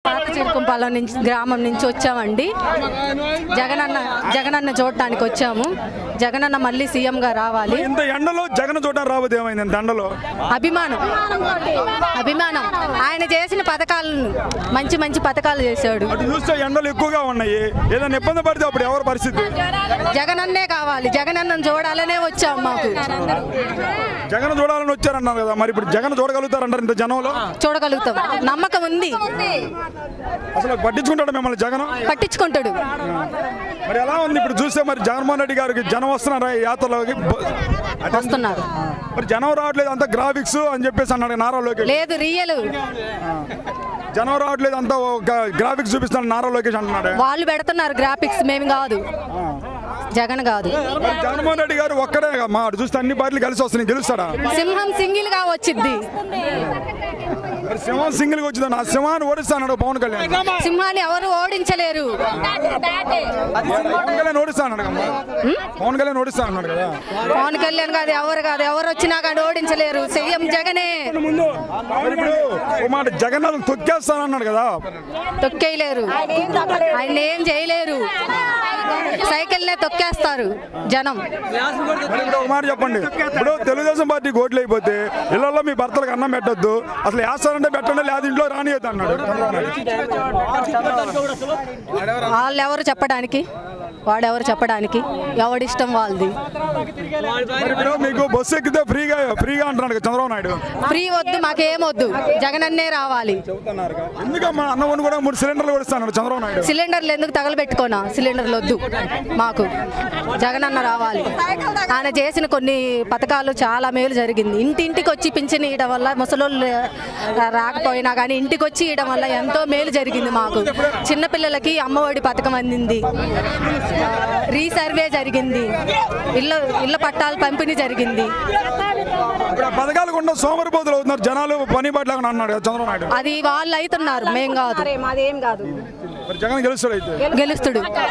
పాత చిరుకుంపాలెం నుంచి గ్రామం నుంచి వచ్చామండి జగనన్న జగనన్న చూడటానికి వచ్చాము జగనన్న మళ్ళీ సీఎంగా రావాలి ఇంత ఎండలో జగన్ చూడడానికి రాబోదు ఏమైంది ఇంత ఎండలో అభిమానం అభిమానం ఆయన చేసిన పథకాలను మంచి మంచి పథకాలు చేశాడు అటు చూస్తే ఎండలు ఎక్కువగా ఉన్నాయి ఏదైనా ఇబ్బంది పడితే అప్పుడు ఎవరి పరిస్థితి జగనన్నే కావాలి జగనన్నను చూడాలనే వచ్చాం మాకు జగన్ చూడాలని వచ్చారన్నారు కదా మరి ఇప్పుడు జగన్ చూడగలుగుతారంటారు ఇంత జనంలో చూడగలుగుతాం నమ్మకం ఉంది అసలు పట్టించుకుంటాడు మిమ్మల్ని జగన్ పట్టించుకుంటాడు మరి ఎలా ఉంది ఇప్పుడు చూస్తే మరి జగన్మోహన్ రెడ్డి గారికి జనం వస్తున్నారా ఈ యాత్రలోకి బ- వస్తున్నారు మరి జనం రావట్లేదు అంతా గ్రాఫిక్స్ అని చెప్పేసి అన్నాడు నారా లోకేష్ లేదు రియల్ జనం రావట్లేదు అంతా ఒక గ్రాఫిక్స్ చూపిస్తాను నారా లోకేష్ అంటున్నాడు వాళ్ళు పెడుతున్నారు గ్రాఫిక్స్ మేము కాదు జగన్ కాదు మరి జగన్మోహన్ రెడ్డి గారు ఒక్కడే మా అటు చూస్తే అన్ని పార్టీలు కలిసి వస్తున్నాయి గెలుస్తాడా సింహం సింగిల్ గా వచ్చింది మరి సింహం సింగిల్ గా వచ్చింది నా సింహాన్ని ఓడిస్తాడు పవన్ కళ్యాణ్ సింహాన్ని ఎవరు ఓడించలేరు పవన్ కళ్యాణ్ ఓడిస్తాడు పవన్ కళ్యాణ్ ఓడిస్తాడు అన్నాడు కదా పవన్ కళ్యాణ్ కాదు ఎవరు కాదు ఎవరు వచ్చినా కానీ ఓడించలేరు సీఎం జగనే మరి ఇప్పుడు ఓ మాట జగన్ అసలు తొక్కేస్తానన్నాడు కదా తొక్కేయలేరు ఆయన ఏం చేయలేరు సైకిల్నే తొక్కేస్తారు జనం మరి ఇప్పుడు ఒక మాట చెప్పండి ఇప్పుడు తెలుగుదేశం పార్టీ ఓట్లు అయిపోతే ఇళ్లలో మీ భర్తలకు అన్నం పెట్టొద్దు అసలు వేస్తారంటే పెట్టండి లేదా ఇంట్లో రానియద్దు అన్నాడు వాళ్ళు ఎవరు చెప్పడానికి వాడెవరు చెప్పడానికి ఎవడిష్టం వాళ్ళది మరి ఇప్పుడు మీకు బస్సు ఎక్కితే ఫ్రీగా ఫ్రీగా అంటున్నాడు కదా చంద్రబాబు నాయుడు ఫ్రీ వద్దు మాకేమొద్దు జగనన్నే రావాలి ఎందుకమ్మా అన్నం కూడా మూడు సిలిండర్లు కూడా ఇస్తాడు చంద్రబాబు నాయుడు సిలిండర్లు ఎందుకు తగలబెట్టుకోనా సిలిండర్లు వద్దు మాకు జగనన్న రావాలి ఆయన చేసిన కొన్ని పథకాలు చాలా మేలు జరిగింది ఇంటింటికి వచ్చి పింఛన్ ఇవ్వడం వల్ల ముసలోళ్ళు రాకపోయినా కానీ ఇంటికి వచ్చి ఇవ్వడం వల్ల ఎంతో మేలు జరిగింది మాకు చిన్నపిల్లలకి అమ్మఒడి పథకం అందింది ఆ, రీసర్వే జరిగింది ఇళ్ళ ఇళ్ళ పట్టాలు పంపిణీ జరిగింది ఇప్పుడు ఆ పథకాలు కూడా సోమరిపోతులు అవుతున్నారు జనాలు పని పట్ల అన్నాడు కదా చంద్రబాబు నాయుడు అది వాళ్ళు అవుతున్నారు మేం కాదు మాదేం కాదు మరి జగన్ గెలుస్తాడు అయితే గెలుస్తుడు